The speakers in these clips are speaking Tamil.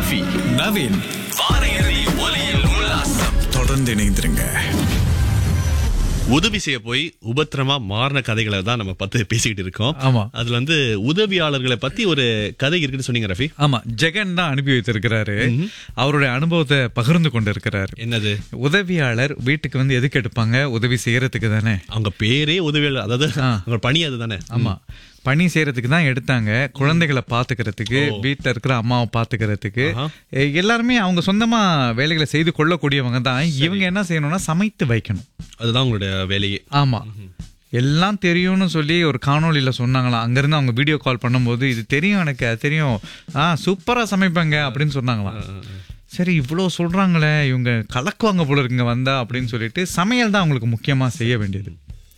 ரஃபி நவீன் வார இறுதி ஒலியில் உல்லாசம் தொடர்ந்து இணைந்திருங்க உதவி செய்ய போய் உபத்திரமா மாறின கதைகளை தான் நம்ம பத்து பேசிக்கிட்டு இருக்கோம் ஆமா. அதுல வந்து உதவியாளர்களை பத்தி ஒரு கதை இருக்குன்னு சொன்னீங்க ரஃபி ஆமா ஜெகன் தான் அனுப்பி வைத்திருக்கிறாரு அவருடைய அனுபவத்தை பகிர்ந்து கொண்டிருக்கிறாரு என்னது உதவியாளர் வீட்டுக்கு வந்து எதுக்கு எடுப்பாங்க உதவி செய்யறதுக்கு தானே அவங்க பேரே உதவியாளர் அதாவது அவங்க பணி அதுதானே ஆமா பணி செய்யறதுக்கு தான் எடுத்தாங்க குழந்தைகளை பாத்துக்கிறதுக்கு வீட்டுல இருக்கிற அம்மாவை பாத்துக்கிறதுக்கு எ, எல்லாருமே அவங்க சொந்தமா வேலைகளை செய்து கொள்ளக்கூடியவங்க தான் இவங்க என்ன செய்யணும்னா சமைத்து வைக்கணும் அதுதான் உங்களுடைய வேலையே ஆமா எல்லாம் தெரியும்னு சொல்லி ஒரு காணொளியில சொன்னாங்களாம் அங்கிருந்து அவங்க வீடியோ கால் பண்ணும்போது இது தெரியும் எனக்கு அது தெரியும் ஆ சூப்பரா சமைப்பாங்க அப்படின்னு சொன்னாங்களாம் சரி இவ்வளோ சொல்றாங்களே இவங்க கலக்குவாங்க போல இருக்குங்க வந்தா அப்படின்னு சொல்லிட்டு சமையல் தான் அவங்களுக்கு முக்கியமா செய்ய வேண்டியது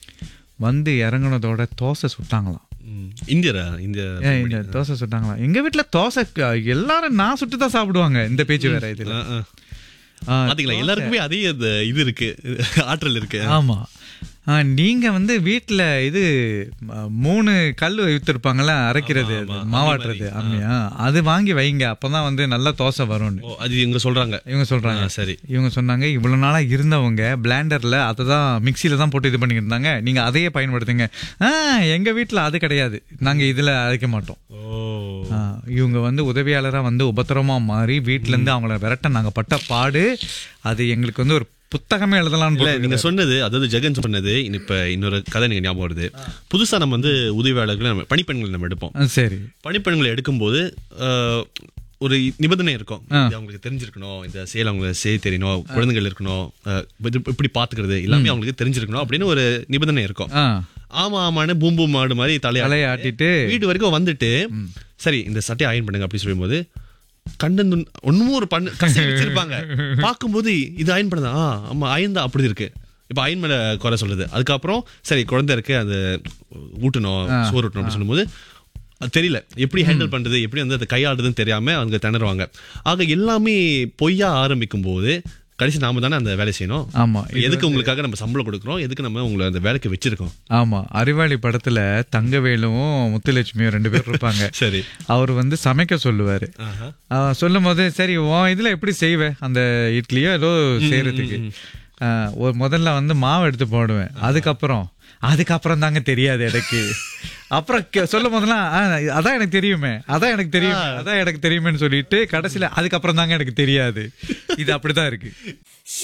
வந்து இறங்குனதோட தோசை சுட்டாங்களாம் ம். இந்தியரா இந்திய ஏன் இந்த தோசை சுட்டாங்களாம் எங்க வீட்டுல தோசை க- எல்லாரும் நான் சுட்டு தான் சாப்பிடுவாங்க இந்த பேச்சு வேற இதுல ஆ, ஆ. ஆ, பாத்தீங்களா எல்லாருக்குமே அதே அந்த இது இருக்கு ஆற்றல் இருக்கு ஆமா ஆ, நீங்க வந்து வீட்ல இது ம, மூணு கல் வித்திருப்பாங்கல்ல அரைக்கிறது அது, மாவாட்டுறது ஆமையா அது வாங்கி வைங்க அப்பதான் வந்து நல்ல தோசை வரும்னு ஓ, அது இங்க சொல்றாங்க இவங்க சொல்றாங்க ஆ, சரி இவங்க சொன்னாங்க இவ்வளவு நாளா இருந்தவங்க பிளாண்டர்ல அதை தான் மிக்சியில தான் போட்டு இது பண்ணிக்கிட்டு இருந்தாங்க நீங்க அதையே பயன்படுத்துங்க ஆ, எங்க வீட்ல அது கிடையாது நாங்க இதுல அரைக்க மாட்டோம் ஓ ஆ, இவங்க வந்து உதவியாளரா வந்து உபத்திரமா மாறி வீட்ல இருந்து அவங்கள விரட்ட நாங்க பட்ட பாடு அது எங்களுக்கு வந்து ஒரு புத்தகமே எழுதலாம்னு இல்ல போட்டு நீங்க சொன்னது அதாவது ஜெகன் சொன்னது இப்ப இன்னொரு கதை நீங்க ஞாபகம் வருது புதுசா நம்ம வந்து உதவியாளர்களை நம்ம பணிப்பெண்களை நம்ம எடுப்போம் ஆ, சரி பணிப்பெண்களை எடுக்கும்போது ஆஹ், ஒரு நிபந்தனை இருக்கும் இது அவங்களுக்கு தெரிஞ்சிருக்கணும் இந்த செயல் அவங்களுக்கு செய்ய தெரியணும் குழந்தைகள் இருக்கணும் ஆஹ், இது இப்படி பாத்துக்கிறது எல்லாமே அவங்களுக்கு தெரிஞ்சிருக்கணும் அப்படின்னு ஒரு நிபந்தனை இருக்கும் ஆ ஆமா ஆமான்னு பூம்பு மாடு மாதிரி தலையா தலையை ஆட்டிட்டு வீடு வரைக்கும் வந்துட்டு சரி இந்த சட்டையை அயன் பண்ணுங்க அப்படி சொல்லும்போது கண்டன் ஒண்ணுமும் ஒரு பண்ணு கசி வச்சிருப்பாங்க பார்க்கும்போது இது அயன் பண்ணதா ஆ, ஆமா அயன் தான் அப்படி இருக்கு இப்ப அயன் மேல குறை சொல்லுது அதுக்கப்புறம் சரி குழந்தை இருக்கு அது ஊட்டணும் சோறு ஊட்டணும் அப்படின்னு சொல்லும்போது அது தெரியல எப்படி ஹேண்டில் பண்றது எப்படி வந்து அதை கையாளுறதுன்னு தெரியாம அவங்க திணறுவாங்க ஆக எல்லாமே பொய்யா ஆரம்பிக்கும் போது கடைசி நாம தானே அந்த வேலை செய்யணும் ஆமா எதுக்கு உங்களுக்காக நம்ம சம்பளம் கொடுக்குறோம் எதுக்கு நம்ம உங்களை அந்த வேலைக்கு வச்சிருக்கோம் ஆமா அறிவாளி படத்துல தங்கவேலும் முத்துலட்சுமியும் ரெண்டு பேர் இருப்பாங்க சரி அவர் வந்து சமைக்க சொல்லுவாரு ஆஹா. சொல்லும் போது சரி உன் இதுல எப்படி செய்வேன் அந்த இட்லியோ ஏதோ செய்யறதுக்கு ஆ, ஒரு முதல்ல வந்து மாவு எடுத்து போடுவேன் அதுக்கப்புறம் அதுக்கப்புறம் தாங்க தெரியாது எனக்கு அப்புறம் கே- சொல்லும் போதெல்லாம் "ஆ, அதான் எனக்கு தெரியுமே அதான் எனக்கு தெரியுமே அதான் எனக்கு தெரியுமேன்னு சொல்லிட்டு கடைசியில அதுக்கப்புறம் தாங்க எனக்கு தெரியாது இது அப்படிதான் இருக்கு